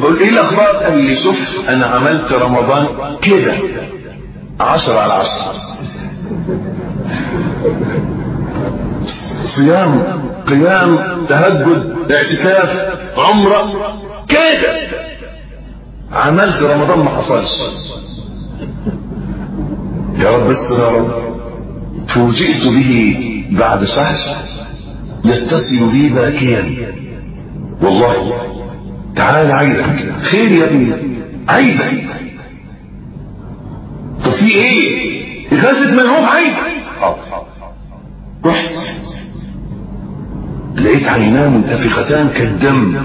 بقول ايه الاخبار قال لي شوف انا عملت رمضان كده عشرة على عشرة صيام قيام تهجد اعتكاف عمرة كده عملت رمضان ما حصلش يا رب استر يا رب فوجئت به بعد شهر يتصل بي باكيا والله تعال عايزك خير يا ابني عايزك طب في ايه إغاثة من هو عايزك رحت لقيت عيناه منتفختان كالدم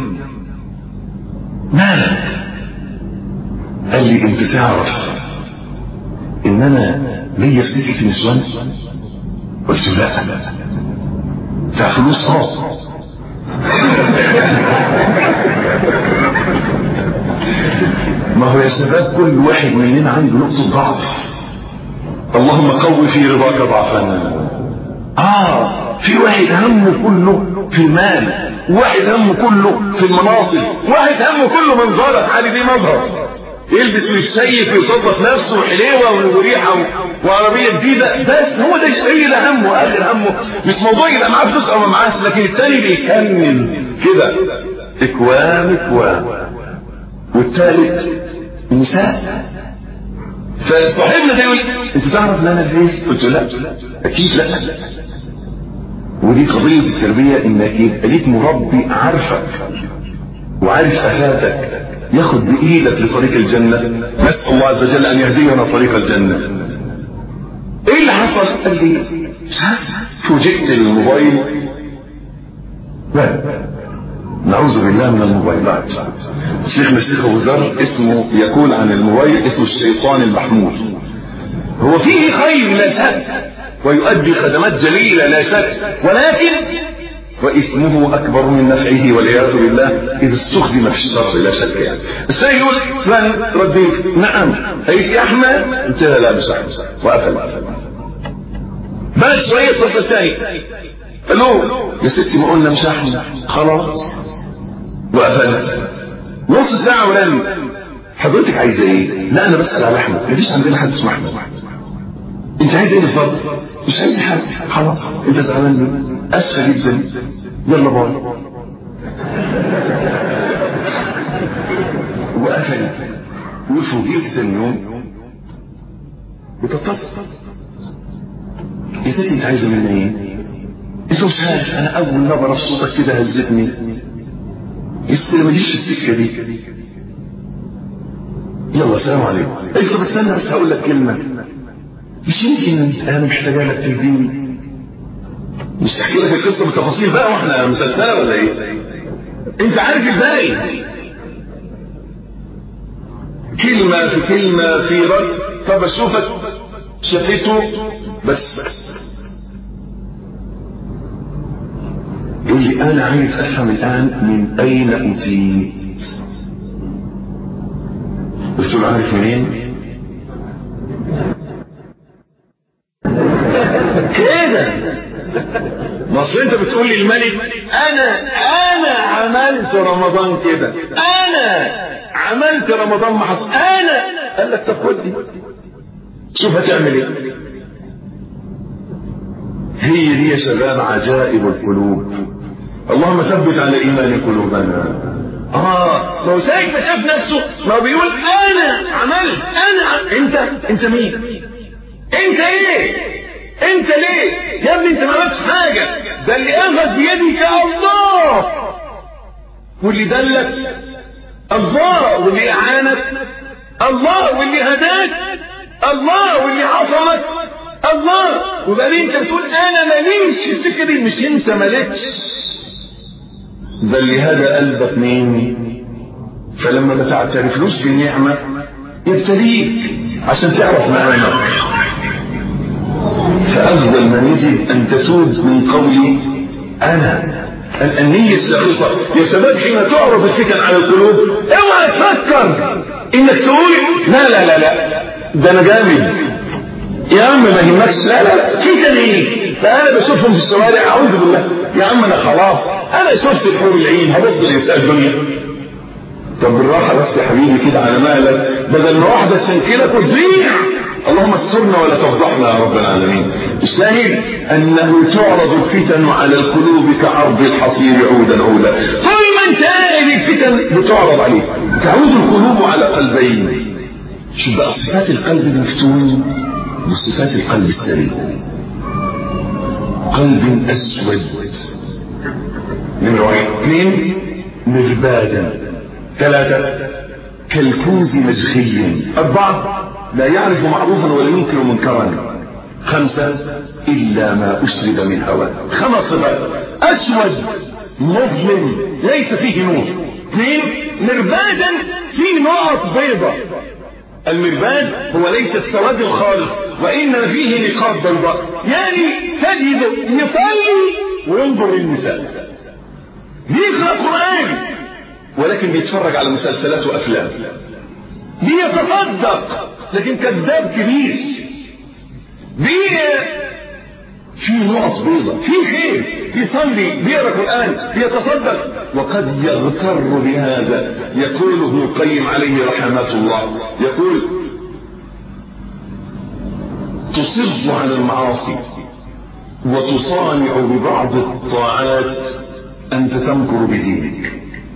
مالك قال لي انت تعرف ان انا ليا في سكة نسوان قلت له لا بتاع فلوس اه ما هو يا شباب كل واحد مننا عنده نقطة ضعف اللهم قوي في رضاك ضعفنا اه في واحد همه كله في المال واحد همه كله في المناصب واحد همه كله منظرة حالي دي مظهر يلبس ويتسيف ويصدق نفسه وحليوه وريحه وعربيه جديده بس هو ده هي ده همه اخر همه مش موضوع يبقى معاه فلوس او ما معاش لكن الثاني بيكنز كده اكوام اكوام والثالث نساء فصاحبنا ده يقول انت تعرف ان انا الفيس قلت له لا اكيد لا ودي قضيه التربيه انك يبقى ليك مربي عارفك وعارف افاتك ياخد بايدك لطريق الجنة نسأل الله عز وجل ان يهدينا طريق الجنة ايه اللي حصل قال لي مش عارف فوجئت الموبايل لا نعوذ بالله من الموبايلات شيخنا الشيخ ابو ذر اسمه يقول عن الموبايل اسمه الشيطان المحمول هو فيه خير لا شك ويؤدي خدمات جليلة لا شك ولكن واسمه اكبر من نفعه والعياذ بالله اذا استخدم في الشر لا شك يعني السيد يقول فلان رديت نعم قالت يا احمد قلت لها لا مش احمد وقفل بعد شويه اتصل ثاني قال له يا ستي ما قلنا مش احمد خلاص وقفلت نص ساعه ورن حضرتك عايزه ايه؟ لا انا بسال على احمد مفيش عندنا حد اسمه احمد انت عايز ايه بالظبط؟ مش عايز حاجه خلاص انت زعلان مني اسفه جدا يلا باي وقفلت وفوجئت ثاني يوم بتتصل يا ستي انت عايزه مني ايه؟ انت مش عارف انا اول نبره في صوتك كده هزتني لسه ما جيش السكه دي يلا السلام عليكم قلت طب استنى بس هقول لك كلمه مش يمكن انا محتاجه لك تهديني مش احكي لك القصه بالتفاصيل بقى واحنا مسلسله ولا ايه انت عارف الباقي كلمه في كلمه في رد طب اشوفك شفيته بس يقول لي انا عايز افهم الان من اين اتيت قلت له عارف منين كده ما اصل انت بتقول لي الملك انا انا عملت رمضان كده انا عملت رمضان ما حصل انا قال لك طب خد دي شوف هتعمل ايه هي دي يا شباب عجائب القلوب اللهم ثبت على ايمان قلوبنا اه ما هو سايق شاف نفسه ما هو بيقول انا عملت انا انت انت مين انت ايه انت ليه يا ابني انت ما عملتش حاجه ده اللي اخذ بيدك الله واللي دلك الله واللي اعانك الله واللي هداك الله واللي عصمك الله وبعدين انت بتقول انا ماليش في السكه دي مش انت مالكش ده اللي هدى قلبك مين فلما ما تعترفلوش بالنعمه يبتليك عشان تعرف معنى فأفضل ما يجب أن تتوب من قولي أنا النية الشاخصة يا شباب حين تعرف الفتن على القلوب اوعى تفكر انك تقول لا لا لا لا ده انا جامد يا عم ما يهمكش لا لا كده ليه ده انا بشوفهم في الشوارع اعوذ بالله يا عم انا خلاص انا شفت الحور العين هبص لنساء الدنيا طب بالراحة بس يا حبيبي كده على مهلك بدل ما واحدة تسنكلك وتضيع اللهم استرنا ولا تفضحنا يا رب العالمين الشاهد انه تعرض الفتن على القلوب كعرض الحصير عودا عودا طول ما انت قاعد الفتن بتعرض عليه تعود القلوب على قلبين شوف بقى صفات القلب المفتون وصفات القلب السليم قلب اسود نمرة واحد اثنين مربادا ثلاثة كالكوز مجخي أربعة لا يعرف معروفا ولا ينكر منكرا خمسة إلا ما أشرب من هواه خمس صفات أسود مظلم ليس فيه نور اثنين مربادا فيه نقط بيضة المرباد هو ليس السواد الخالص وإنما فيه نقاط بيضاء يعني تجد يصلي وينظر للنساء بيقرأ قرآن ولكن بيتفرج على مسلسلات وأفلام بيتصدق لكن كذاب كبير بي في نقط بيضة في خير بيصلي بيقرا قرآن بيتصدق وقد يغتر بهذا يقول ابن القيم عليه رحمة الله يقول تصر على المعاصي وتصانع ببعض الطاعات أنت تمكر بدينك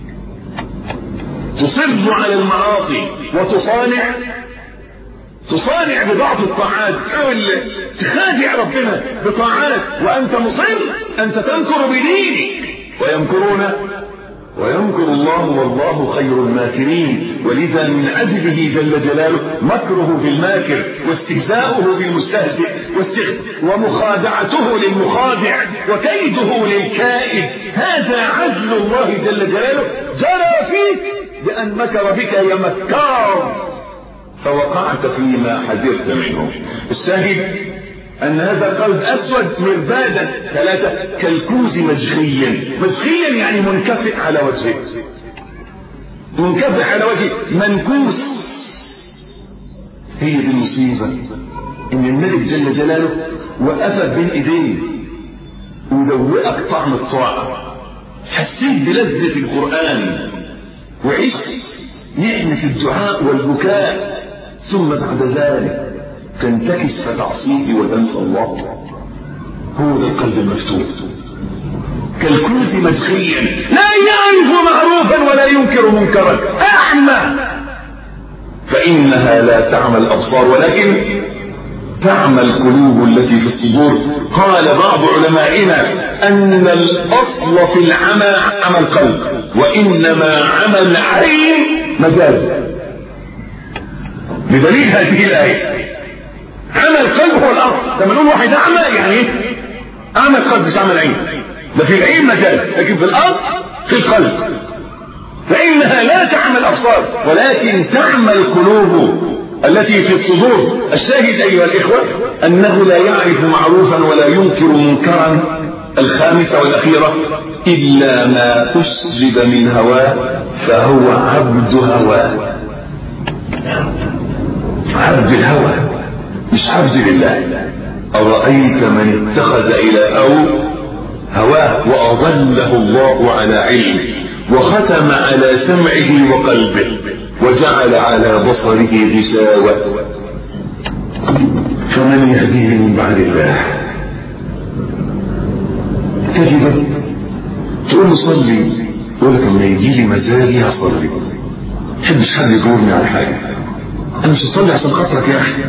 تصر على المعاصي وتصانع تصانع ببعض الطاعات تحاول تخادع ربنا بطاعات وأنت مصر أنت تمكر بدينك ويمكرون ويمكر الله والله خير الماكرين ولذا من أجله جل جلاله مكره بالماكر واستهزاؤه بالمستهزئ ومخادعته للمخادع وكيده للكائد هذا عدل الله جل جلاله جرى فيك بأن مكر بك يا مكار فوقعت فيما حذرت منه الشاهد أن هذا قلب أسود مربادا ثلاثة كالكوز مجخيا مجخيا يعني منكفئ على وجهه منكفئ على وجهه منكوس هي دي المصيبة إن الملك جل جلاله وقفك بين إيديه ودوقك طعم الطاعة حسيت بلذة القرآن وعشت نعمة الدعاء والبكاء ثم بعد ذلك تنتكس فتعصيه وتنسى الله هو ذا القلب المفتوح كالكوز مجخيا لا يعرف معروفا ولا ينكر منكرا أعمى فإنها لا تعمى الأبصار ولكن تعمى القلوب التي في الصدور قال بعض علمائنا أن الأصل في العمى عمى القلب وإنما عمى العين مجاز بدليل هذه الآية عمى القلب هو الأصل لما نقول واحد أعمى يعني ايه؟ أعمى القلب مش عمى العين ده في العين مجاز لكن في الأصل في القلب فإنها لا تعمى الأبصار ولكن تعمى القلوب التي في الصدور الشاهد أيها الإخوة أنه لا يعرف معروفا ولا ينكر منكرا الخامسة والأخيرة إلا ما أسجد من هواه فهو عبد هواه عبد الهوى مش عبد لله أرأيت من اتخذ إلهه هواه وأضله الله على علم وختم على سمعه وقلبه وجعل على بصره غشاوة فمن يهديه من بعد الله تجد تقول له صلي يقول لك لما يجي لي مزاجي هصلي ما احبش حد يجورني على حاجه انا مش هصلي عشان خاطرك يا اخي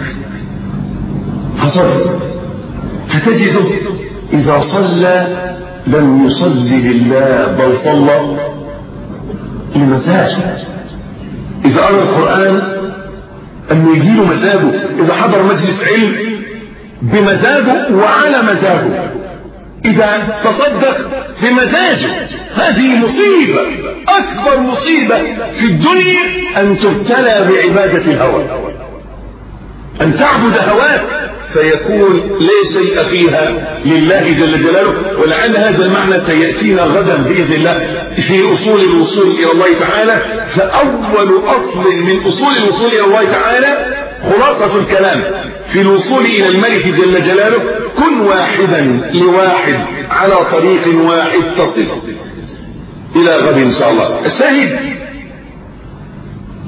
هصلي فتجد اذا صلى لم يصلي لله بل صلى لمزاجه اذا قرا القران أن يجي له مزاجه إذا حضر مجلس علم بمزاجه وعلى مزاجه إذا تصدق بمزاجه هذه مصيبة أكبر مصيبة في الدنيا أن تبتلى بعبادة الهوى أن تعبد هواك فيكون لا شيء فيها لله جل جلاله ولعل هذا المعنى سيأتينا غدا بإذن الله في أصول الوصول إلى الله تعالى فأول أصل من أصول الوصول إلى الله تعالى خلاصة الكلام في الوصول إلى الملك جل جلاله كن واحدا لواحد على طريق واحد تصل إلى غد إن شاء الله الشاهد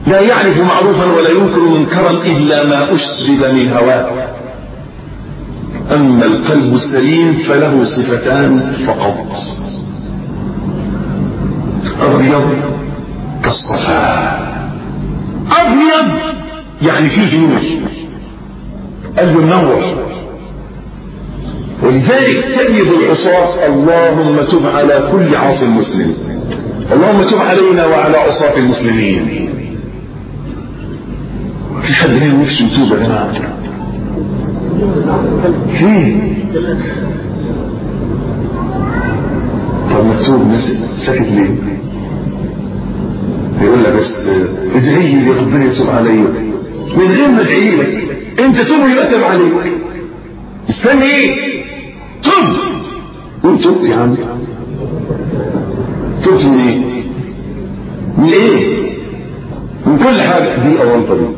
لا يعرف معروفا ولا ينكر منكرا إلا ما أشرب من هواه أما القلب السليم فله صفتان فقط أبيض كالصفاء أبيض يعني فيه نور قلب منور ولذلك تجد العصاة اللهم تب على كل عاص مسلم اللهم تب علينا وعلى عصاة المسلمين في حد هنا نفسه يتوب يا جماعة في طب ما تتوب ساكت ليه يقول لك بس ادعي لي ربنا يتوب علي من غير ما ادعي لك انت توب يبقى تاب عليك استنى ايه تب قول تبت يا عم تبت من ايه من ايه من كل حاجة دي أول طريق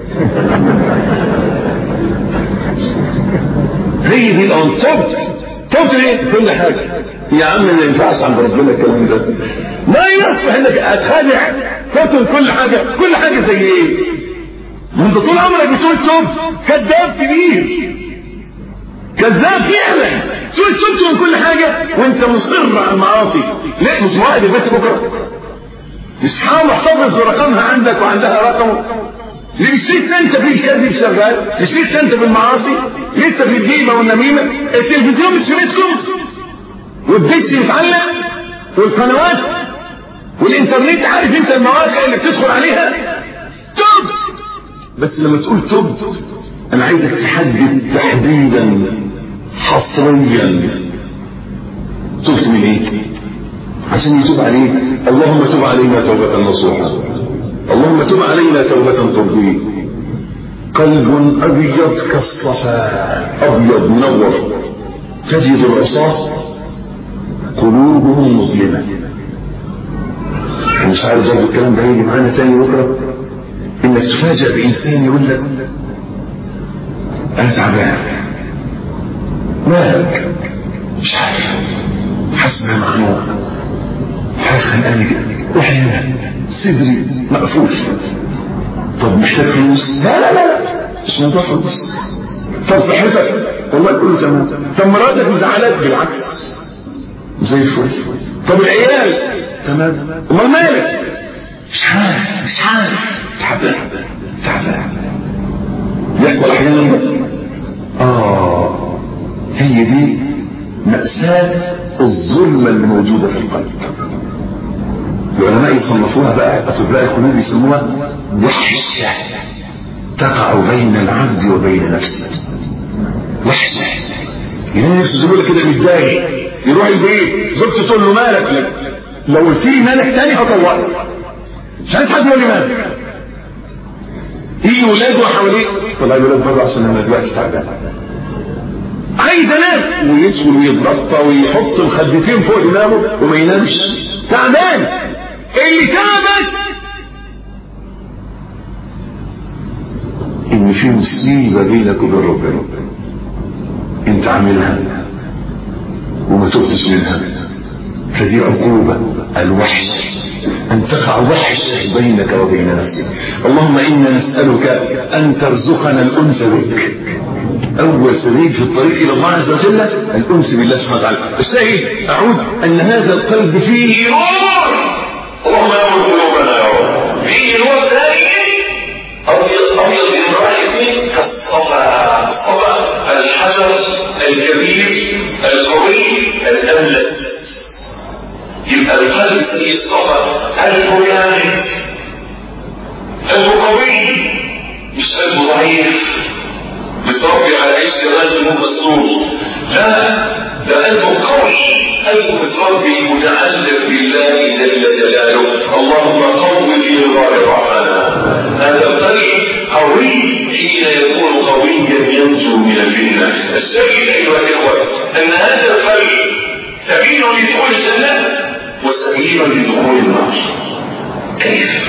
هي دي الأول تبت تبت ليه كل حاجة يا عم ما ينفعش عند ربنا الكلام ده ما يصلح انك اتخادع تبت كل حاجة كل حاجة زي ايه ما انت طول عمرك بتقول تبت كذاب كبير كذاب فعلا تقول تبت من كل حاجة وانت مصر على المعاصي ليه مش واحد بس بكره مش حاول احتفظ برقمها عندك وعندها رقمه ليش لسه انت في الكذب شغال ليش لسه انت في المعاصي لسه في الجيبه والنميمه التلفزيون مش شريتكم والدش يتعلق والقنوات والانترنت عارف انت المواقع اللي بتدخل عليها تب بس لما تقول تب انا عايزك تحدد تحديدا حصريا تبت من ايه عشان يتوب عليه اللهم تب علينا توبة نصوحة اللهم تب علينا توبة ترضيك قلب أبيض كالصفاء أبيض منور تجد العصاة قلوبهم مظلمة مش عارف برضه الكلام ده هيجي معانا تاني بكرة إنك تفاجأ بإنسان يقول لك أنا تعبان مالك مش عارف حاسس إني مخنوق حاجة خانقاني كده وحيانا صدري مقفول طب محتاج فلوس لا لا لا مش موضوع فلوس طب صحتك والله كله تمام طب مراتك مزعلاك بالعكس زي الفل طب العيال تمام امال مالك مش عارف مش عارف تعبان تعبان يحصل احيانا اه هي دي مأساة الظلمة اللي موجودة في القلب العلماء يصنفوها بقى أطباء القلوب يسموها وحشة تقع بين العبد وبين نفسه وحشة يعني نفسه زميله كده متضايق يروح البيت زوجته تقول له مالك لك لو قلت لي مالك تاني هطوعك مش عايز حد يقول لي مالك يجي ولاده حواليه طلع الولاد بره عشان انا دلوقتي تعبان عايز انام ويدخل ويتغطى ويحط الخدتين فوق دماغه وما ينامش تعبان اللي تعبك ان في مصيبه بينك وبين ربنا انت عاملها وما تبتش منها فدي عقوبه الوحش أن تقع وحش بينك وبين نفسك اللهم إنا نسألك أن ترزقنا الأنس بك أول سبيل في الطريق إلى الله عز وجل الأنس بالله سبحانه وتعالى الشاهد أعود أن هذا القلب فيه نور اللهم نور قلوبنا يا رب فيه نور ثاني أبيض أبيض من رأيك كالصفا الصفا الحجر الكبير القوي الأملس يبقى القلب زي الصفا قلبه جامد قلبه قوي مش قلبه ضعيف متربي على عيش قلبه مسرور لا ده قلبه قوي قلبه متربي متعلق بالله جل جلاله اللهم قوي في رضا الرحمن هذا القلب قوي حين يكون قويا ينجو من الفتنه السبيل ايها الاخوه ان هذا القلب سبيل لدخول الجنه وسبيل لدخول النار كيف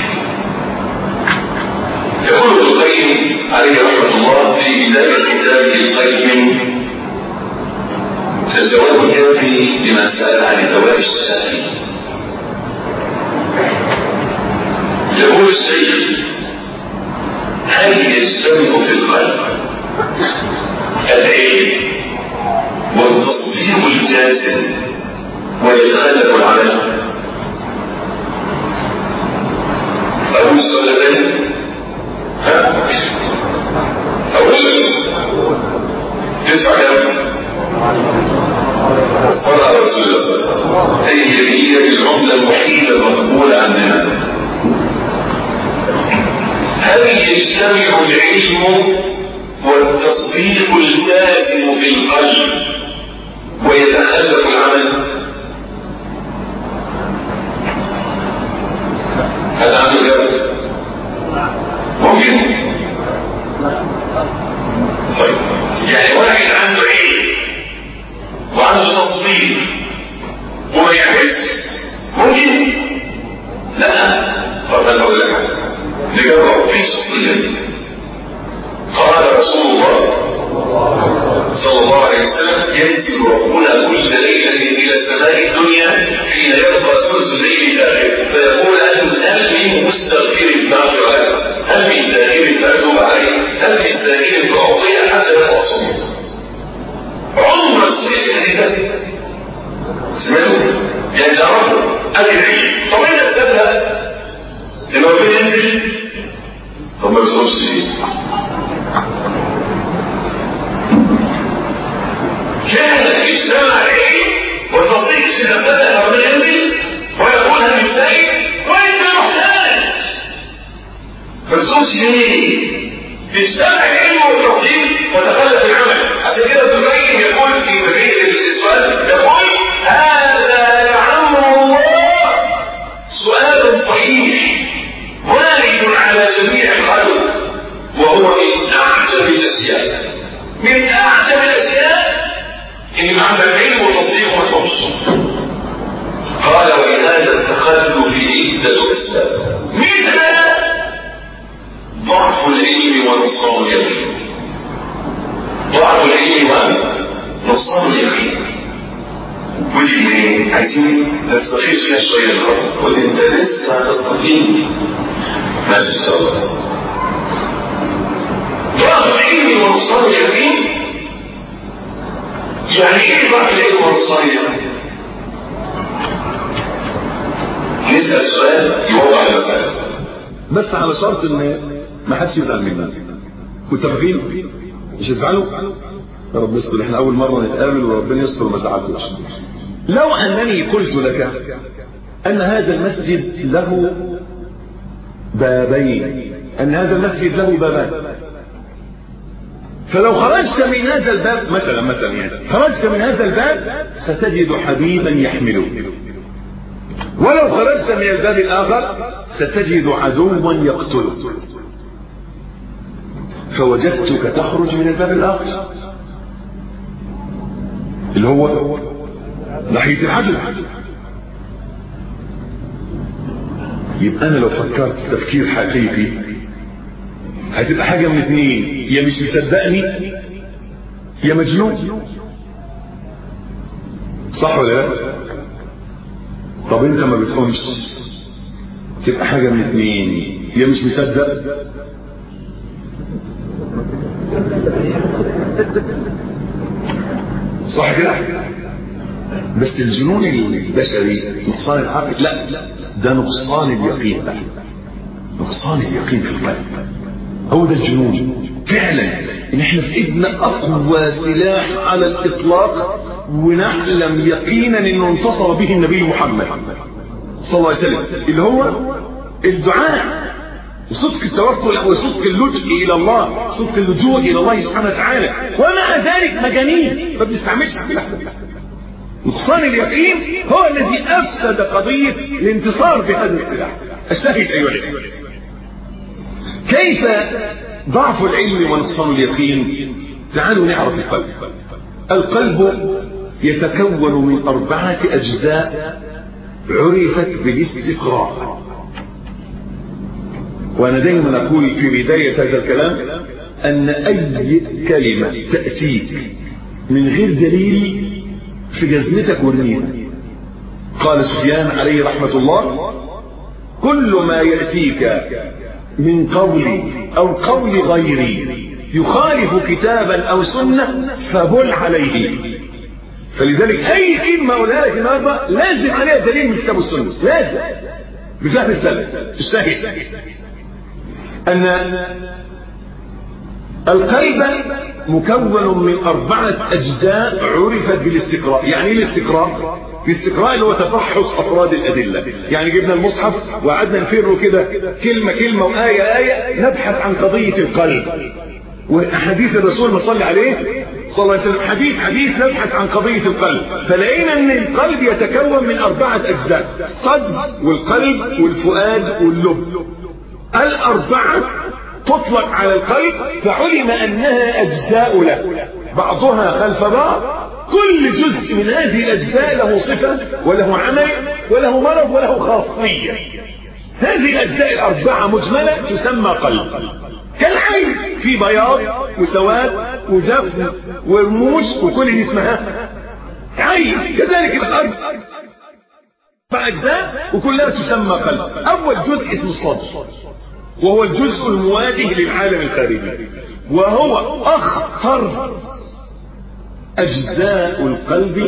يقول ابن القيم عليه رحمه الله في بدايه كتابه القيم الجواب الكافي لما سال عن الدواء الشافي يقول الشيخ هل يجتمع في القلب العلم والتصديق الجازم ويتخلف العمل أقول السؤال الثاني ها أقول تسعة كم صلى على رسول الله صلى الله عليه وسلم هي هي العملة الوحيدة المقبولة عندنا هل يجتمع العلم والتصديق الجازم في القلب ويتخلف العمل هذا عنده جواب ممكن طيب يعني واحد عنده علم وعنده تصديق وما يعكس ممكن لا طب انا اقول لك نجرب في صديق قال رسول الله صلى الله عليه وسلم ينزل ربنا كل ليلة إلى السماء الدنيا حين يبقى ثلث الليل الآخر فيقول هل هل من مستغفر فأغفر هل من ذاكر فأتوب عليه هل من ذاكر فأعطيه حتى لا أصوم عمرك سمعت كده سمعته يعني تعرفه أدري طب أنت تسألها لما ربنا ينزل طب ما بيصومش ليه كان اجتمع العلم وتصديق السياسات ربنا ينزل ويقول هل يساعد وانت محتاج ما تصومش ليه؟ اجتمع العلم والتصديق وتخلف العمل عشان كده ابن القيم يقول في بدايه السؤال يقول هذا لعمر الله سؤال صحيح وارد على جميع الخلق وهو من اعجب الاشياء من اعجب الاشياء ان معنى العلم والتصديق والتوصل قال ولهذا التخلف عدة اسباب منها ضعف العلم ونقصان اليقين ضعف العلم ونقصان اليقين ودي عايزين نستخير فيها شويه الخطر قل انت لسه هتستقيم ماشي ان شاء الله ضعف العلم ونقصان اليقين يعني ايه ضعف العلم ونقصان اليقين نسال سؤال يوضح المساله بس على شرط ان ما حدش يزعل مني متفقين مش هتزعلوا يا رب يستر احنا اول مره نتقابل وربنا يستر ما زعلتوش لو انني قلت لك ان هذا المسجد له بابين ان هذا المسجد له بابان فلو خرجت من هذا الباب مثلا مثلا يعني خرجت من هذا الباب ستجد حبيبا يحملك ولو خرجت من الباب الآخر ستجد عدوا يقتلك فوجدتك تخرج من الباب الآخر اللي هو ناحية العدو يبقى أنا لو فكرت تفكير حقيقي هتبقى حاجة من اثنين يا مش مصدقني يا مجنون صح ولا لا؟ طب انت ما بتقومش تبقى حاجة من اثنين يا مش مصدق صح كده بس الجنون البشري نقصان العقل لا ده نقصان اليقين بقى نقصان اليقين في القلب هو ده الجنون فعلا ان احنا في ايدنا اقوى سلاح على الاطلاق ونعلم يقينا انه انتصر به النبي محمد صلى الله عليه وسلم اللي هو الدعاء وصدق التوكل وصدق اللجوء الى الله صدق اللجوء الى الله سبحانه وتعالى ومع ذلك مجانين ما بنستعملش السلاح نقصان اليقين هو الذي افسد قضيه الانتصار بهذا السلاح الشاهد ايها الاخوه كيف ضعف العلم ونقصان اليقين تعالوا نعرف القلب القلب يتكون من أربعة أجزاء عرفت بالاستقراء وأنا دائما أقول في بداية هذا الكلام أن أي كلمة تأتيك من غير دليل في جزمتك ورميها قال سفيان عليه رحمة الله كل ما يأتيك من قولي أو قول غيري يخالف كتابا أو سنة فبل عليه فلذلك أي كلمة أقولها لك النهارده لازم عليها دليل من كتاب السنة لازم بفهم السلف الشاهد أن القلب مكون من أربعة أجزاء عرفت بالاستقراء يعني ايه الاستقراء الاستقراء اللي هو تفحص أفراد الأدلة يعني جبنا المصحف وقعدنا نفر كده كلمة كلمة وآية آية نبحث عن قضية القلب وحديث الرسول ما صلى عليه صلى الله عليه وسلم حديث حديث نبحث عن قضية القلب فلقينا ان القلب يتكون من أربعة أجزاء الصدر والقلب والفؤاد واللب الأربعة تطلق على القلب فعلم أنها أجزاء له بعضها خلف بعض كل جزء من هذه الأجزاء له صفة وله عمل وله مرض وله خاصية هذه الأجزاء الأربعة مجملة تسمى قلب كالعين في بياض وسواد وجفن ورموش وكل دي اسمها عين كذلك القلب فأجزاء وكلها تسمى قلب أول جزء اسمه الصدر وهو الجزء المواجه للعالم الخارجي وهو أخطر أجزاء القلب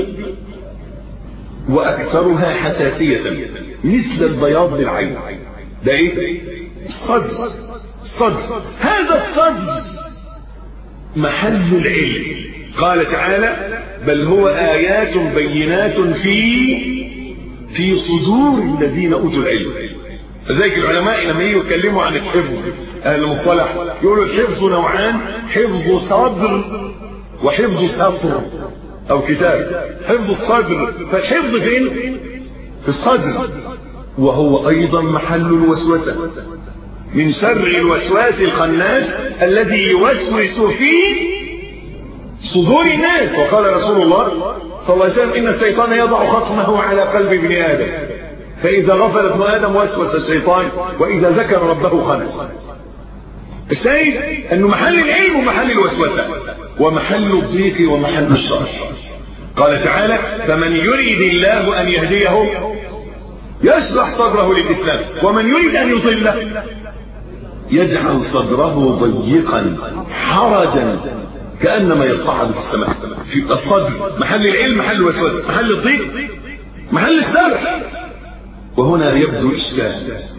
وأكثرها حساسية مثل البياض للعين ده إيه؟ الصدر الصدر هذا الصدر محل العلم قال تعالى بل هو آيات بينات في في صدور الذين أوتوا العلم لذلك العلماء لما يجوا يتكلموا عن الحفظ اهل المصطلح يقولوا الحفظ نوعان حفظ صدر وحفظ سطر او كتاب حفظ الصدر فالحفظ فين في الصدر وهو ايضا محل الوسوسه من شر الوسواس الخناس الذي يوسوس في صدور الناس وقال رسول الله صلى الله عليه وسلم ان الشيطان يضع خصمه على قلب ابن ادم فإذا غفل ابن آدم وسوس الشيطان وإذا ذكر ربه خنس الشاهد أنه محل العلم ومحل الوسوسة ومحل الضيق ومحل الشر قال تعالى فمن يريد الله أن يهديه يشرح صدره للإسلام ومن يريد أن يضله يجعل صدره ضيقا حرجا كأنما يصعد في السماء في الصدر محل العلم محل الوسوسة محل الضيق محل السرح وهنا يبدو إشكال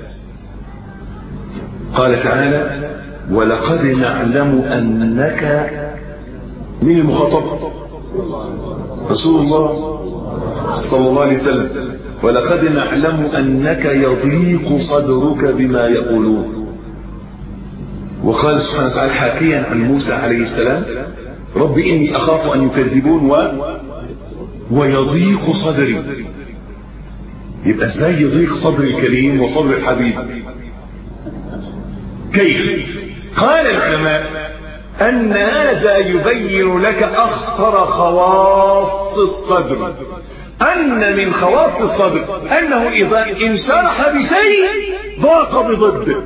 قال تعالى ولقد نعلم أنك من المخاطب رسول الله صلى الله عليه وسلم ولقد نعلم أنك يضيق صدرك بما يقولون وقال سبحانه وتعالى حاكيا عن موسى عليه السلام رب إني أخاف أن يكذبون و ويضيق صدري يبقى ازاي يضيق صدر الكريم وصدر الحبيب كيف قال العلماء ان هذا يبين لك اخطر خواص الصدر ان من خواص الصدر انه اذا انشرح بشيء ضاق بضده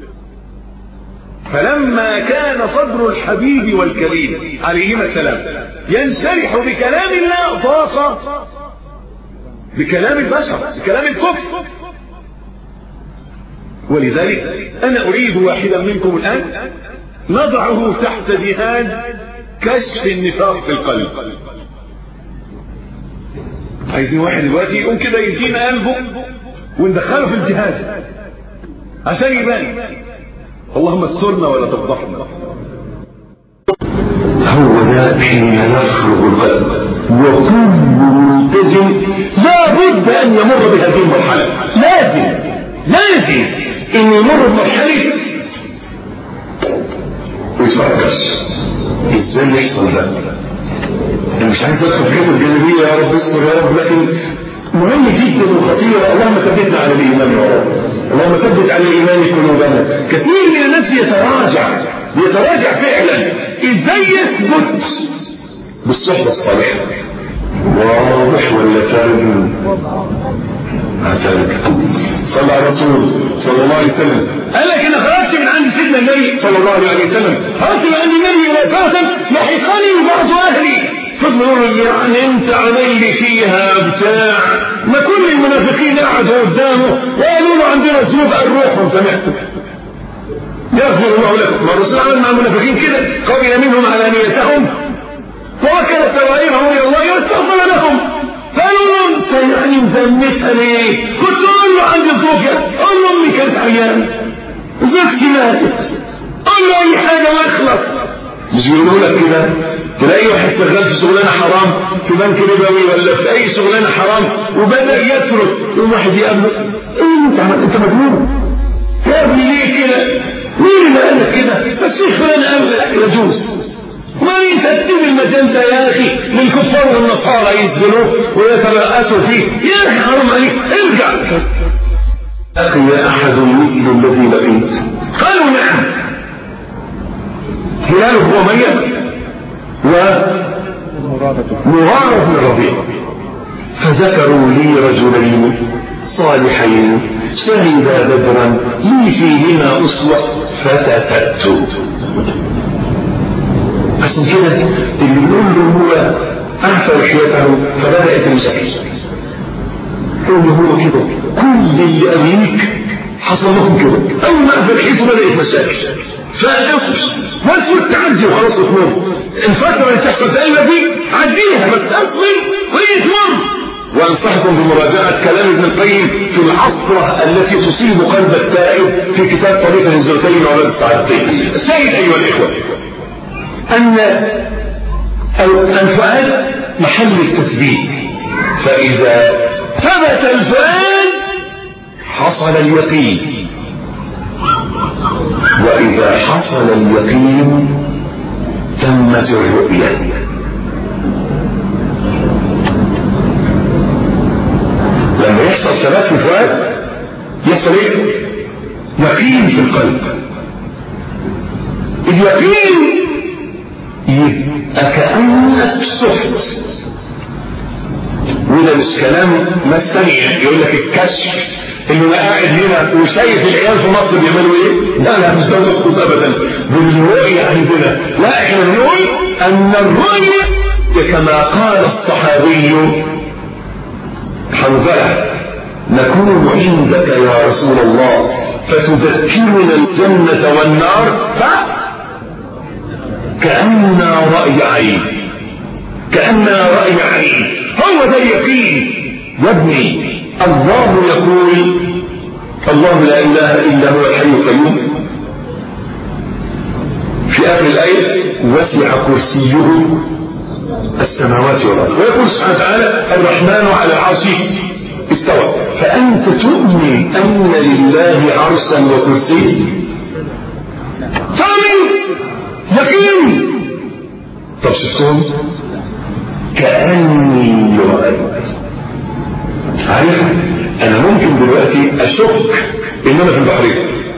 فلما كان صدر الحبيب والكريم عليهما السلام ينشرح بكلام الله ضاق بكلام البشر بكلام الكفر ولذلك أنا أريد واحدا منكم الآن نضعه تحت جهاز كشف النفاق في القلب عايزين واحد دلوقتي يقوم كده يدينا قلبه وندخله في الجهاز عشان يبان اللهم استرنا ولا تفضحنا هو ده حين يفرغ القلب وكل ملتزم لا بد ان يمر بهذه المرحله لازم لازم ان يمر بمرحله ويتفكر ازاي يحصل ده انا مش عايز ادخل في حته الجانبيه يا رب استر يا رب لكن مهم جدا وخطير اللهم ثبتنا على الايمان يا رب اللهم ثبت على الايمان قلوبنا كثير من الناس يتراجع يتراجع فعلا ازاي يثبت بالصحبه الصالحه واضح ولا تارك تارك صلى على الرسول صلى الله عليه وسلم قال لك انا خرجت من عند سيدنا النبي صلى الله عليه وسلم خرجت من عند النبي مباشره لحقني بعض اهلي فضلوا يقولوا يعني انت عامل لي فيها بتاع ما كل المنافقين قعدوا قدامه وقالوا له عندنا ذنوب قال روح وسمعت الرسول عمل مع المنافقين كده قبل منهم علانيتهم ووكل سرائرهم الى الله واستغفر لهم فقالوا له انت يعني مزمتها ليه؟ كنت اقول له عندي زوجه قول له امي كانت عيانه زوجتي ماتت قول له اي حاجه واخلص مش بيقولوا لك كده تلاقي واحد شغال في شغلانه حرام في بنك ربوي ولا في اي شغلانه حرام وبدا يترك يوم واحد يقابله ايه انت انت مجنون يا ابني ليه كده؟ مين اللي قال لك كده؟ بس فلان قال لك يجوز ما انت تسيب المجال ده يا اخي للكفار والنصارى يسجنوه ويترأسوا فيه يا اخي حرام عليك ارجع اخي يا احد مثل الذي لقيت قالوا نعم هلال بن اميه ومغارة بن الربيع فذكروا لي رجلين صالحين شهدا بدرا لي فيهما اسوه فتتت عشان كده اللي بيقول له هو اعفى لحيته فبدات المشاكل يقول له هو كده كل اللي قبليك حصل لهم كده اول ما اعفى لحيته بدات مشاكل فاصبر واسكت تعدي وخلاص تمر الفتره اللي تحصل في دي عديها بس اصبر وهي تمر وانصحكم بمراجعه كلام ابن القيم في العصره التي تصيب قلب التائب في كتاب طريق الهجرتين وولد السعادتين الشاهد ايها الاخوه أن الفؤاد محل التثبيت فإذا ثبت الفؤاد حصل اليقين وإذا حصل اليقين تمت الرؤية لما يحصل ثبات في الفؤاد يحصل ايه؟ يقين في القلب اليقين يبقى كأنك سحت وده مش كلام ناس تانية يقول لك الكشف انه انا قاعد هنا وشايف العيال في مصر بيعملوا ايه؟ لا لا مش ده المقصود ابدا بالرؤية عندنا لا احنا بنقول ان الرؤية كما قال الصحابي حنظلة نكون عندك يا رسول الله فتذكرنا الجنة والنار ف كأننا رأي عين كأننا رأي عين هو ده اليقين يا ابني الله يقول الله لا إله إلا هو الحي القيوم في آخر الآية وسع كرسيه السماوات والأرض ويقول سبحانه وتعالى الرحمن على العرش استوى فأنت تؤمن أن لله عرشا وكرسيه تؤمن يقين طب شفتهم كأني رأيت عارف أنا ممكن دلوقتي أشك إن أنا في البحرين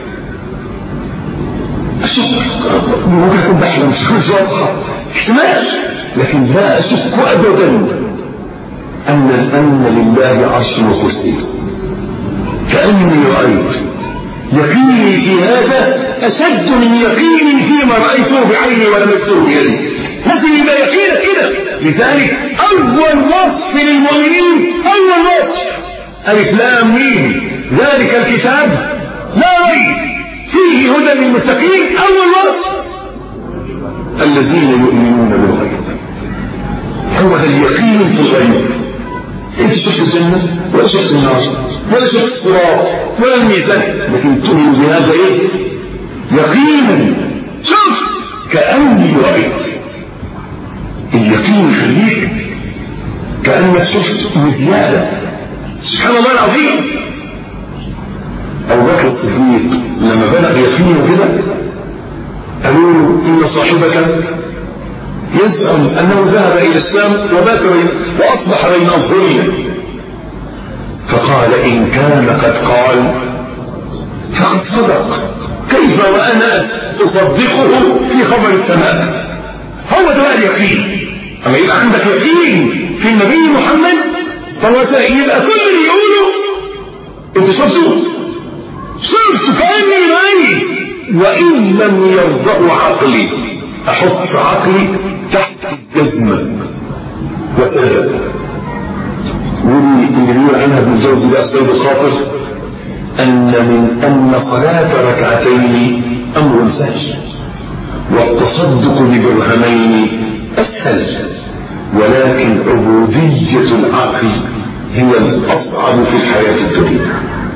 أشك ممكن أكون بحلم مش واضحة احتمال لكن لا أشك أبدا أن أن لله عرش وكرسي كأني رأيت يقيني في هذا أشد من يقيني فيما رأيته بعيني ولمسته بيدي لازم يبقى يقينك كده لذلك أول وصف للمؤمنين أول وصف ألف لام ميم ذلك الكتاب لا ريب فيه هدى للمتقين أول وصف الذين يؤمنون بالغيب هو ذا اليقين في الغيب انت شفت الجنة ولا شفت النار ولا شفت الصراط ولا الميزان لكن تؤمن بهذا ايه يقينا شفت كأني رأيت اليقين يخليك كأنك شفت وزيادة سبحان الله العظيم أبو بكر الصديق لما بلغ يقينه كده قالوا له إن صاحبك يزعم أنه ذهب إلى الشام وبات وأصبح بين أظهرنا فقال إن كان قد قال فقد صدق كيف وأنا أصدقه في خبر السماء هو ده بقى اليقين أما يبقى عندك يقين في النبي محمد صلى الله عليه وسلم يبقى كل اللي يقوله أنت شفته شفت كأني رأيت وإن لم يرضأ عقلي أحط عقلي تحت الجزمة وسجد ودي اللي بيقول عنها ابن الجوزي ده السيد الخاطر أن من أن صلاة ركعتين أمر سهل والتصدق بدرهمين أسهل ولكن عبودية العقل هي الأصعب في الحياة الدنيا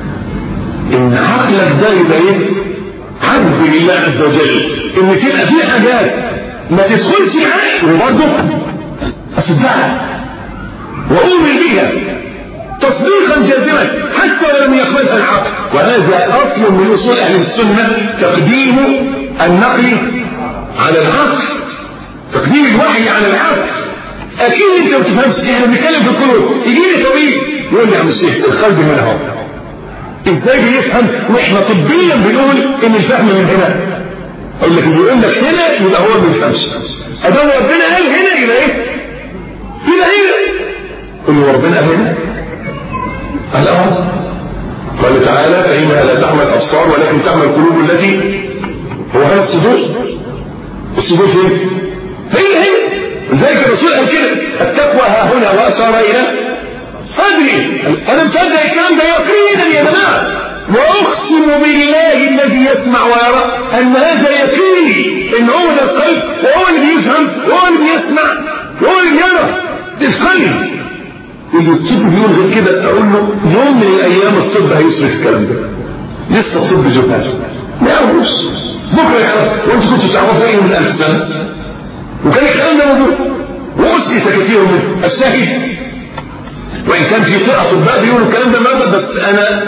إن عقلك ده يبقى إيه؟ عبد لله عز وجل إن تبقى في حاجات ما تدخلش معاك وبرضه أصدقها وأؤمن بها تصديقا جازما حتى لم يقبلها العقل وهذا أصل من أصول أهل السنة تقديم النقل على العقل تقديم الوحي على العقل اكيد انت ما بتفهمش احنا بنتكلم في القلوب يجي لي طبيب يقول لي يا عم الشيخ القلب من اهو ازاي بيفهم واحنا طبيا بنقول ان الفهم من هنا اقول لك بيقول لك هنا يبقى هو ما بيفهمش ادام ربنا قال هنا يبقى ايه؟ يبقى هنا قل له ربنا قال هنا قال اه قال تعالى فانها لا تعمل الابصار ولكن تعمل القلوب التي هو هذا الصدور الصدور فين؟ هي هي لذلك الرسول قال كده التقوى ها هنا واشار الى صدري انا مصدق الكلام ده يقينا يا جماعه واقسم بالله الذي يسمع ويرى ان هذا يقيني ان هو ده القلب وهو اللي بيفهم وهو اللي بيسمع وهو اللي يرى القلب اللي الطب بيقول غير كده اقول له يوم من الايام الطب هيثبت الكلام ده لسه الطب جبهه ما يعرفوش بكره يعرف وانتوا كنتوا تعرفوا ايه من ألف سنه وكان الكلام ده موجود وأسس كثير منه الشاهد وإن كان في طرق أطباء بيقولوا الكلام ده مرة بس أنا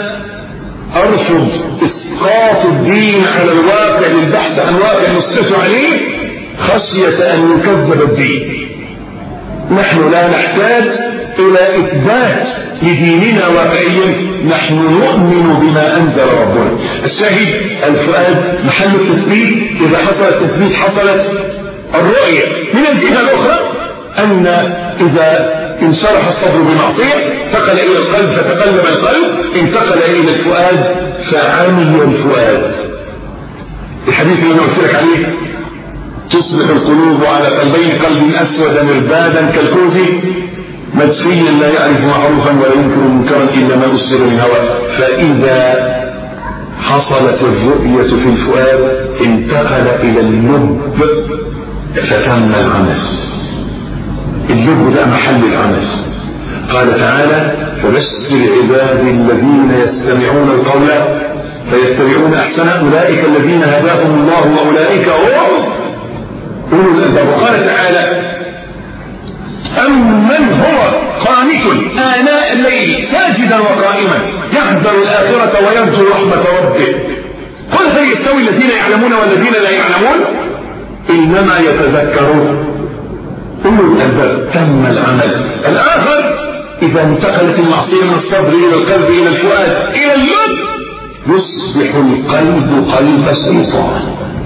أرفض إسقاط الدين على الواقع للبحث عن واقع نصرته عليه خشية أن يكذب الدين نحن لا نحتاج إلى إثبات لديننا واقعيا نحن نؤمن بما أنزل ربنا الشاهد الفؤاد محل التثبيت إذا حصل التثبيت حصلت الرؤية من الجهة الأخرى أن إذا انشرح الصدر بمعصية انتقل إلى القلب فتقلب القلب انتقل إلى الفؤاد فعمي الفؤاد الحديث اللي أنا قلت لك عليه تصبح القلوب على قلبين قلب أسود مربادا كالكوز مدفيا لا يعرف معروفا ولا ينكر منكرا إلا ما أسر من هواه فإذا حصلت الرؤية في الفؤاد انتقل إلى اللب فتم العمل اللب ده محل العمل قال تعالى فبشر عبادي الذين يستمعون القول فيتبعون احسن اولئك الذين هداهم الله واولئك هم اولو الالباب وقال تعالى أمن هو قانت آناء الليل ساجدا وقائما يحذر الآخرة ويرجو رحمة ربه قل هل يستوي الذين يعلمون والذين لا يعلمون إنما يتذكرون أولو الألباب تم العمل الآخر إذا انتقلت المعصية من الصدر إلى القلب إلى الفؤاد إلى اللب يصبح القلب قلب الشيطان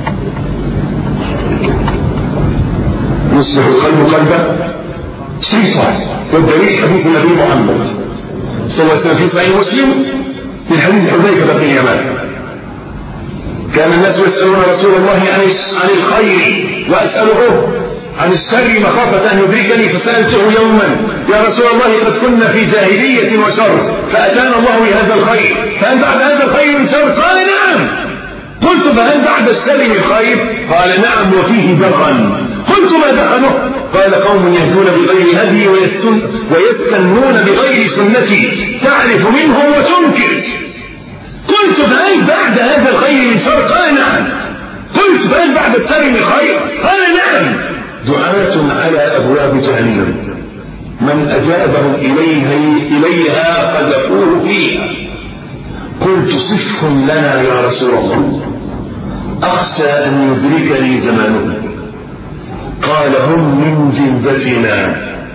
يصبح القلب قلب شيطان والدليل حديث النبي محمد صلى الله عليه وسلم في صحيح مسلم من حديث حذيفة بن اليمان كان الناس يسألون رسول الله عن عن الخير وأسأله عن الشر مخافة أن يدركني فسألته يوما يا رسول الله قد كنا في جاهلية وشر فأتانا الله بهذا الخير فهل بعد هذا الخير من شر قال نعم قلت فهل بعد الشر من خير قال نعم وفيه دخن قلت ما دخنه قال قوم يهدون بغير هدي ويستن ويستنون بغير سنتي تعرف منهم وتنكر قلت فهل بعد هذا الخير من شر قال نعم قلت فهل بعد الشر من خير قال نعم دعاة على أبواب جهنم من أجابهم إليها إليها قذفوه فيها قلت صفهم لنا يا رسول الله أخشى أن يدركني زمانه قال هم من جلدتنا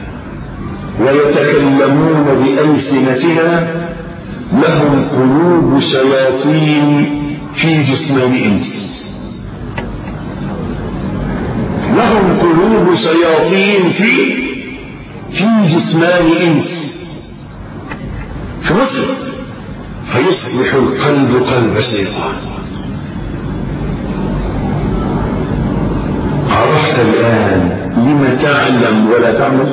ويتكلمون بألسنتنا لهم قلوب شياطين في جسمان إنس لهم قلوب شياطين في في جسمان إنس في مصر فيصبح القلب قلب شيطان عرفت الآن لما تعلم ولا تعمل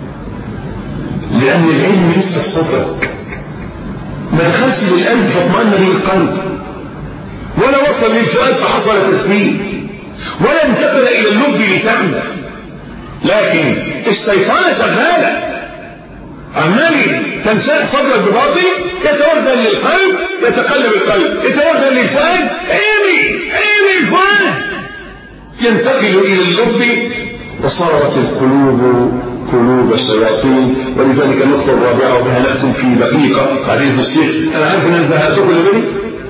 لأن العلم لسه في صدرك ما دخلش للقلب فاطمأن به القلب ولا وصل للفؤاد فحصل تثبيت ولا انتقل إلى اللب لتعمل لكن الشيطان شغالة عمال تنشأ صدرك بباطل يتوغل للقلب يتقلب القلب يتوغل للفؤاد عيني عيني الفؤاد ينتقل إلى اللب وصارت القلوب قلوب الشياطين ولذلك النقطة الرابعة وبها نختم في دقيقة حديث الشيخ أنا عارف أن زهقتكم لغني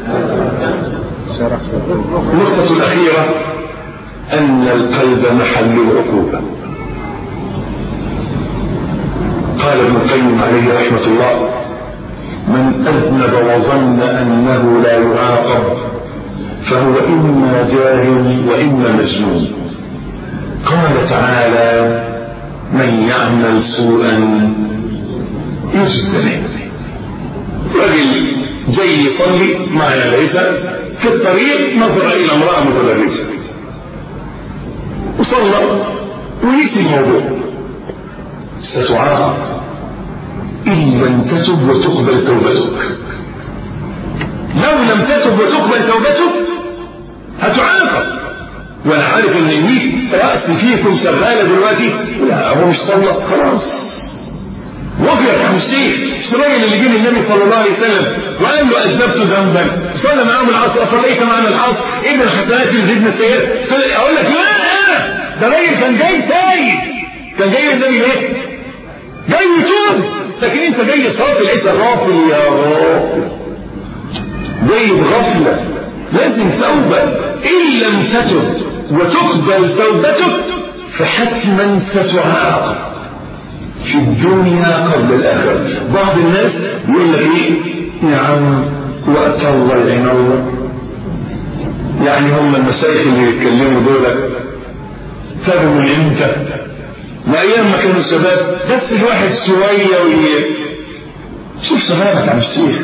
النقطة الأخيرة أن القلب محل العقوبة قال ابن القيم عليه رحمة الله من أذنب وظن أنه لا يعاقب فهو إما جاهل وإما مجنون قال تعالى من يعمل سوءا يجزى به رجل جاي يصلي معنا ليس في الطريق نظر إلى امرأة متبرجة وصلى ونسي الموضوع ستعاقب إن لم تتب وتقبل توبتك لو لم تتب وتقبل توبتك هتعاقب وانا عارف ان الميت رأس فيكم شغالة دلوقتي لا هو مش صلى خلاص وقف يا عم الشيخ الراجل اللي جه النبي صلى الله عليه وسلم وقال له اذنبت ذنبا صلى معاهم العصر صليت معنا العصر ابن الحسنات يزيدنا السيئات اقول لك لا ده راجل كان جاي تايب كان جاي النبي ليه؟ جاي يتوب لكن انت جاي صلاه العشاء غافل يا غافل جاي بغفله لازم توبه ان لم تتب وتقبل توبتك فحتما ستعاقب في الدنيا قبل الآخرة بعض الناس يقول لك ايه يا عم وقت الله يعين الله يعني هم المشايخ اللي يتكلموا دول تابوا من امتى ما ايام ما كانوا الشباب بس الواحد شويه وي... شوف شبابك عم الشيخ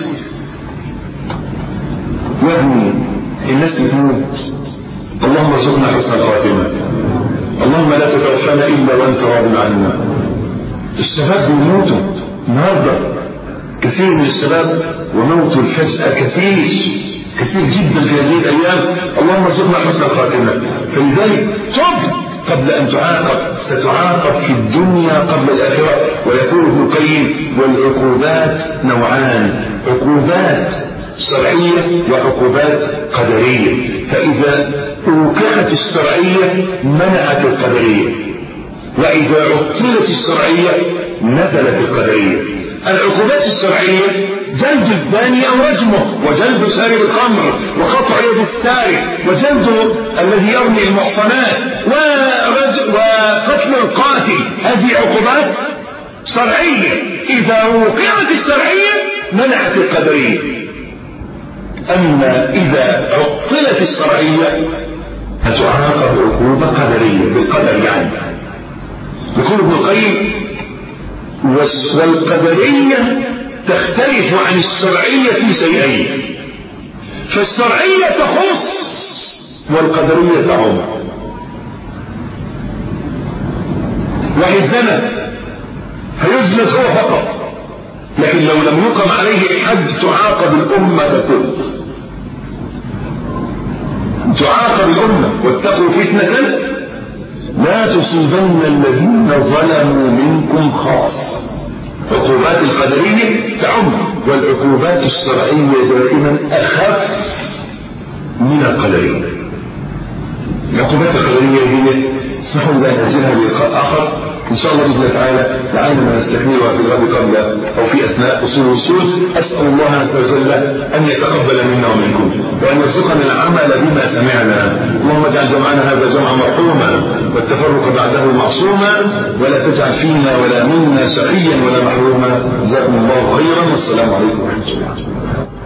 يا ابني الناس بتموت اللهم ارزقنا حسن الخاتمه اللهم لا تتوفانا الا وانت راض عنا الشباب بيموتوا النهارده كثير من الشباب وموت الفجأة كثير كثير جدا في هذه الأيام اللهم ارزقنا حسن الخاتمة فلذلك تب قبل أن تعاقب ستعاقب في الدنيا قبل الآخرة ويقول ابن القيم والعقوبات نوعان عقوبات شرعية وعقوبات قدرية فإذا وقعت الشرعية منعت القدرية وإذا عطلت الشرعية نزلت القدرية العقوبات الشرعية جلد الزاني أو رجمه وجلد شارب الخمر وقطع يد السارق وجلد الذي يرمي المحصنات وقتل القاتل هذه عقوبات شرعية إذا وقعت الشرعية منعت القدرية أما إذا عطلت الشرعية هتعاقب عقوبة قدرية بالقدر يعني يقول ابن القيم والقدرية تختلف عن الشرعية في شيئين فالشرعية تخص والقدرية تعم وإن زنى هيزلف هو فقط لكن لو لم يقم عليه حد تعاقب الأمة كل تعاقب الأمة واتقوا فتنة لا تصيبن الذين ظلموا منكم خاصة عقوبات القدرية تعم والعقوبات الشرعية دائما أخف من القدرية العقوبات القدرية هي اسمحوا لي أن أجلها للقاء آخر إن شاء الله بإذن الله تعالى لعلنا نستكملها في الغد قبل أو في أثناء أصول الوصول أسأل الله عز وجل أن يتقبل منا ومنكم وأن يرزقنا العمل بما سمعنا اللهم اجعل جمعنا هذا جمعا مرحوما والتفرق بعده معصوما ولا تجعل فينا ولا منا شقيا ولا محروما جزاكم الله خيرا والسلام عليكم ورحمة الله